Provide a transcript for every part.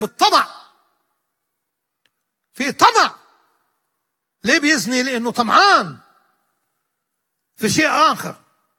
بالطمع في طمع ليه بيزني لانه طمعان في شيء اخر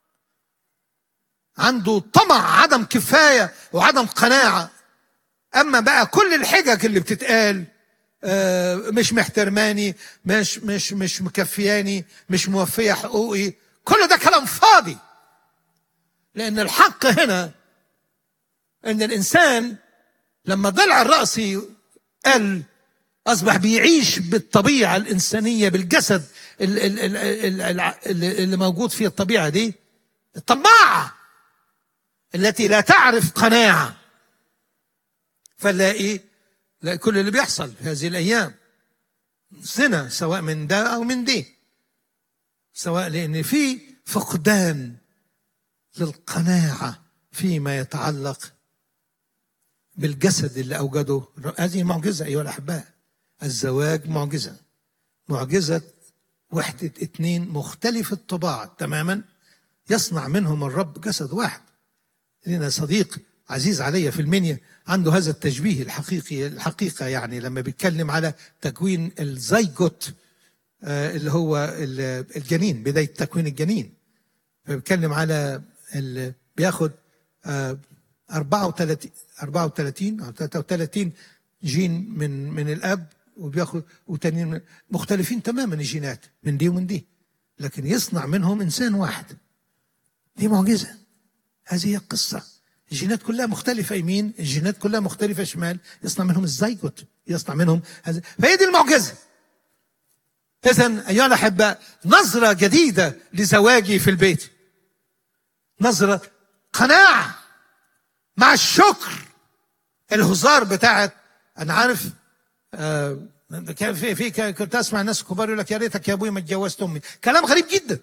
عنده طمع عدم كفايه وعدم قناعه اما بقى كل الحجج اللي بتتقال آه، مش محترماني مش مش مش مكفياني مش موفيه حقوقي كل ده كلام فاضي لان الحق هنا ان الانسان لما ضلع الرأسي قال أصبح بيعيش بالطبيعة الإنسانية بالجسد ال- ال- ال- ال- الع- اللي موجود فيه الطبيعة دي الطماعة التي لا تعرف قناعة فنلاقي لا كل اللي بيحصل في هذه الأيام زنا سواء من ده أو من دي سواء لأن في فقدان للقناعة فيما يتعلق بالجسد اللي أوجده هذه معجزة أيها الأحباء الزواج معجزة معجزة وحدة اتنين مختلف الطباع تماما يصنع منهم الرب جسد واحد لنا صديق عزيز علي في المنيا عنده هذا التشبيه الحقيقي الحقيقة يعني لما بيتكلم على تكوين الزيجوت آه، اللي هو ال- الجنين بداية تكوين الجنين فبيتكلم على ال- بياخد آه، 34 34 او 33 جين من من الاب وبياخد وتانيين من- مختلفين تماما الجينات من دي ومن دي لكن يصنع منهم انسان واحد دي معجزه هذه هي القصه الجينات كلها مختلفة يمين الجينات كلها مختلفة شمال يصنع منهم الزيجوت يصنع منهم هذا فهي دي المعجزة إذا أيها الأحباء نظرة جديدة لزواجي في البيت نظرة قناعة مع الشكر الهزار بتاعت أنا عارف آه كان في في كان- كنت اسمع ناس كبار يقول لك يا ريتك يا ابوي ما اتجوزت امي كلام غريب جدا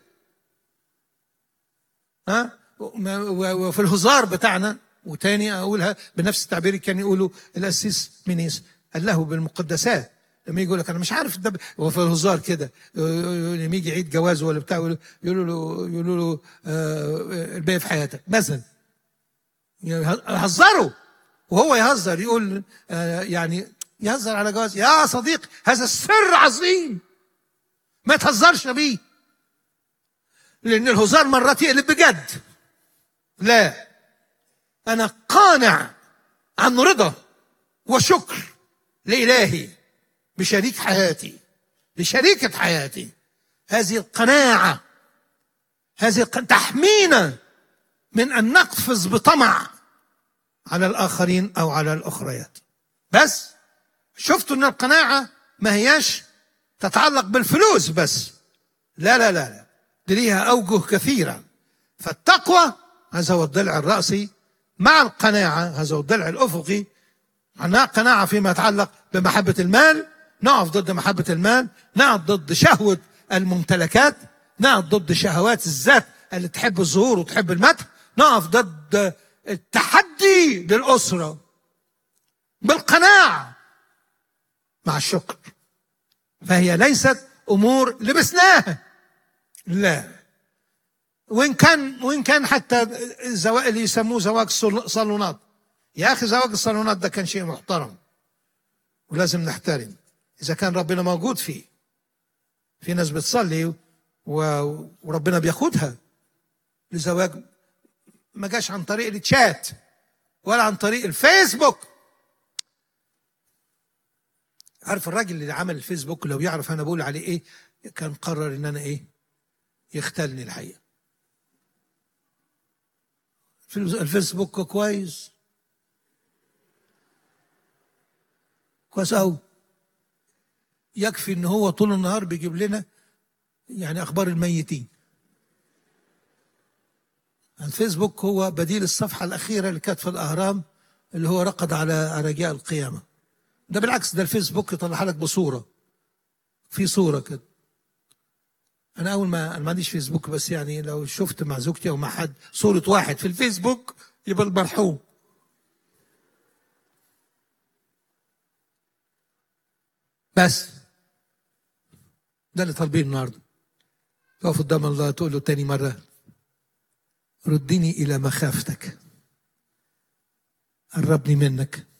ها وما- و- وفي الهزار بتاعنا وتاني اقولها بنفس التعبير كان يقولوا الاسيس مينيس قال له بالمقدسات لما يجي يقول لك انا مش عارف ده هو في الهزار كده لما يجي عيد جوازه ولا بتاع يقولوا يقولوا له يقولوا له آه، الباقي في حياتك مثلا يهزروا وهو يهزر يقول آه، يعني يهزر على جواز يا صديق هذا السر عظيم ما تهزرش بيه لان الهزار مرات يقلب بجد لا انا قانع عن رضا وشكر لالهي بشريك حياتي بشريكه حياتي هذه القناعه هذه الق- تحمينا من ان نقفز بطمع على الاخرين او على الاخريات بس شفتوا ان القناعه ما هياش تتعلق بالفلوس بس لا لا لا لا دي ليها اوجه كثيره فالتقوى هذا هو الضلع الراسي مع القناعه هذا هو الضلع الافقي عندنا قناعه فيما يتعلق بمحبه المال نقف ضد محبه المال نقف ضد شهوه الممتلكات نقف ضد شهوات الذات اللي تحب الظهور وتحب المدح نقف ضد التحدي للاسره بالقناعه مع الشكر فهي ليست امور لبسناها لا وان كان وان كان حتى الزواج اللي يسموه زواج صل- صالونات يا اخي زواج الصالونات ده كان شيء محترم ولازم نحترم اذا كان ربنا موجود فيه في ناس بتصلي و- وربنا بياخدها لزواج ما جاش عن طريق الشات ولا عن طريق الفيسبوك عارف الراجل اللي عمل الفيسبوك لو يعرف انا بقول عليه ايه كان قرر ان انا ايه يختلني الحقيقه في الفيسبوك كويس كويس قوي يكفي ان هو طول النهار بيجيب لنا يعني اخبار الميتين الفيسبوك هو بديل الصفحه الاخيره اللي كانت في الاهرام اللي هو رقد على رجاء القيامه ده بالعكس ده الفيسبوك يطلعها لك بصوره في صوره كده انا اول ما انا ما عنديش فيسبوك بس يعني لو شفت مع زوجتي او مع حد صوره واحد في الفيسبوك يبقى المرحوم بس ده اللي طالبين النهارده تقف قدام الله تقول له تاني مره ردني الى مخافتك قربني منك